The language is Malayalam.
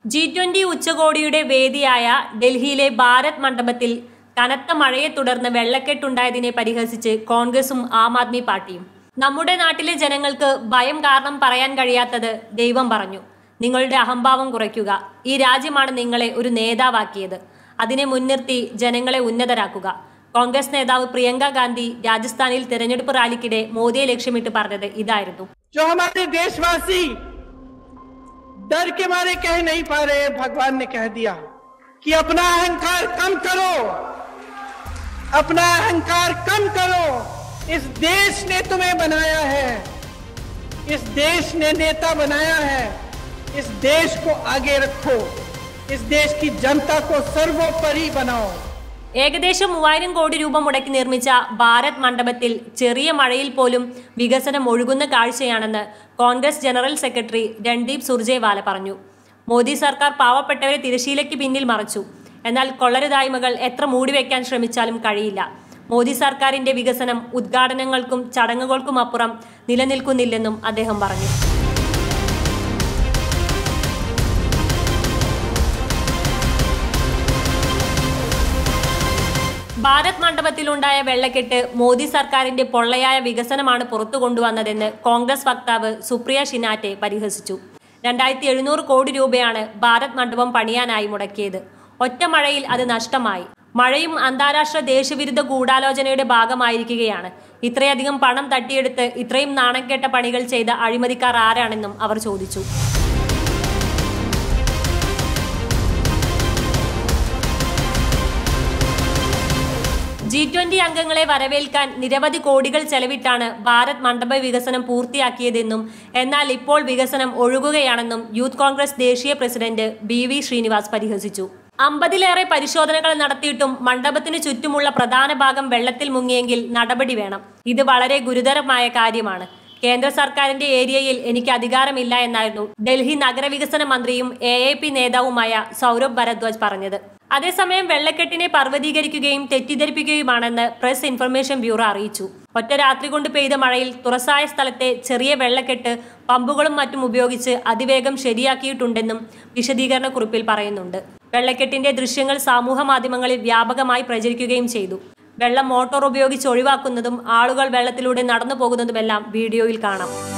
ജി ട്വന്റി ഉച്ചകോടിയുടെ വേദിയായ ഡൽഹിയിലെ ഭാരത് മണ്ഡപത്തിൽ കനത്ത മഴയെ തുടർന്ന് വെള്ളക്കെട്ടുണ്ടായതിനെ പരിഹസിച്ച് കോൺഗ്രസും ആം ആദ്മി പാർട്ടിയും നമ്മുടെ നാട്ടിലെ ജനങ്ങൾക്ക് ഭയം കാരണം പറയാൻ കഴിയാത്തത് ദൈവം പറഞ്ഞു നിങ്ങളുടെ അഹംഭാവം കുറയ്ക്കുക ഈ രാജ്യമാണ് നിങ്ങളെ ഒരു നേതാവാക്കിയത് അതിനെ മുൻനിർത്തി ജനങ്ങളെ ഉന്നതരാക്കുക കോൺഗ്രസ് നേതാവ് പ്രിയങ്ക ഗാന്ധി രാജസ്ഥാനിൽ തിരഞ്ഞെടുപ്പ് റാലിക്കിടെ മോദിയെ ലക്ഷ്യമിട്ട് പറഞ്ഞത് ഇതായിരുന്നു जो हमारे देशवासी डर के मारे कह नहीं पा रहे हैं, भगवान ने कह दिया कि अपना अहंकार कम करो अपना अहंकार कम करो इस देश ने तुम्हें बनाया है इस देश ने नेता बनाया है इस देश को आगे रखो इस देश की जनता को सर्वोपरि बनाओ ഏകദേശം മൂവായിരം കോടി രൂപ മുടക്കി നിർമ്മിച്ച ഭാരത് മണ്ഡപത്തിൽ ചെറിയ മഴയിൽ പോലും വികസനം ഒഴുകുന്ന കാഴ്ചയാണെന്ന് Congress general secretary Randeep Surjewala പറഞ്ഞു മോദി സർക്കാർ പാവപ്പെട്ടവരെ തിരശീലയ്ക്ക് പിന്നിൽ മറച്ചു എന്നാൽ കൊള്ളരുതായ്മകൾ എത്ര മൂടിവെക്കാൻ ശ്രമിച്ചാലും കഴിയില്ല മോദി സർക്കാരിന്റെ വികസനം ഉദ്ഘാടനങ്ങൾക്കും ചടങ്ങുകൾക്കും അപ്പുറം നിലനിൽക്കുന്നില്ലെന്നും അദ്ദേഹം പറഞ്ഞു ഭാരത് മണ്ഡപത്തിലുണ്ടായ വെള്ളക്കെട്ട് മോദി സർക്കാരിന്റെ പൊള്ളയായ വികസനമാണ് പുറത്തു കൊണ്ടുവന്നതെന്ന് കോൺഗ്രസ് വക്താവ് സുപ്രിയ ഷിനാറ്റെ പരിഹസിച്ചു രണ്ടായിരത്തി എഴുന്നൂറ് കോടി രൂപയാണ് ഭാരത് മണ്ഡപം പണിയാനായി മുടക്കിയത് ഒറ്റ മഴയിൽ അത് നഷ്ടമായി മഴയും അന്താരാഷ്ട്ര ദേശവിരുദ്ധ ഗൂഢാലോചനയുടെ ഭാഗമായിരിക്കുകയാണ് ഇത്രയധികം പണം തട്ടിയെടുത്ത് ഇത്രയും നാണംകെട്ട പണികൾ ചെയ്ത അഴിമതിക്കാർ ആരാണെന്നും അവർ ചോദിച്ചു ജി ട്വന്റി അംഗങ്ങളെ വരവേൽക്കാൻ നിരവധി കോടികൾ ചെലവിട്ടാണ് ഭാരത് മണ്ഡപ വികസനം പൂർത്തിയാക്കിയതെന്നും എന്നാൽ ഇപ്പോൾ വികസനം ഒഴുകുകയാണെന്നും യൂത്ത് കോൺഗ്രസ് ദേശീയ പ്രസിഡന്റ് ബി വി ശ്രീനിവാസ് പരിഹസിച്ചു അമ്പതിലേറെ പരിശോധനകൾ നടത്തിയിട്ടും മണ്ഡപത്തിന് ചുറ്റുമുള്ള പ്രധാന ഭാഗം വെള്ളത്തിൽ മുങ്ങിയെങ്കിൽ നടപടി വേണം ഇത് വളരെ ഗുരുതരമായ കാര്യമാണ് കേന്ദ്ര സർക്കാരിന്റെ ഏരിയയിൽ എനിക്ക് അധികാരമില്ല എന്നായിരുന്നു ഡൽഹി നഗരവികസന മന്ത്രിയും എ എ പി നേതാവുമായ സൗരഭ് ഭരദ്വാജ് പറഞ്ഞത് അതേസമയം വെള്ളക്കെട്ടിനെ പർവ്വതീകരിക്കുകയും തെറ്റിദ്ധരിപ്പിക്കുകയുമാണെന്ന് പ്രസ് ഇൻഫർമേഷൻ ബ്യൂറോ അറിയിച്ചു ഒറ്റ രാത്രി കൊണ്ട് പെയ്ത മഴയിൽ തുറസായ സ്ഥലത്തെ ചെറിയ വെള്ളക്കെട്ട് പമ്പുകളും മറ്റും ഉപയോഗിച്ച് അതിവേഗം ശരിയാക്കിയിട്ടുണ്ടെന്നും വിശദീകരണ കുറിപ്പിൽ പറയുന്നുണ്ട് വെള്ളക്കെട്ടിന്റെ ദൃശ്യങ്ങൾ സമൂഹ മാധ്യമങ്ങളിൽ വ്യാപകമായി പ്രചരിക്കുകയും ചെയ്തു വെള്ളം മോട്ടോർ ഉപയോഗിച്ച് ഒഴിവാക്കുന്നതും ആളുകൾ വെള്ളത്തിലൂടെ നടന്നു പോകുന്നതുമെല്ലാം വീഡിയോയിൽ കാണാം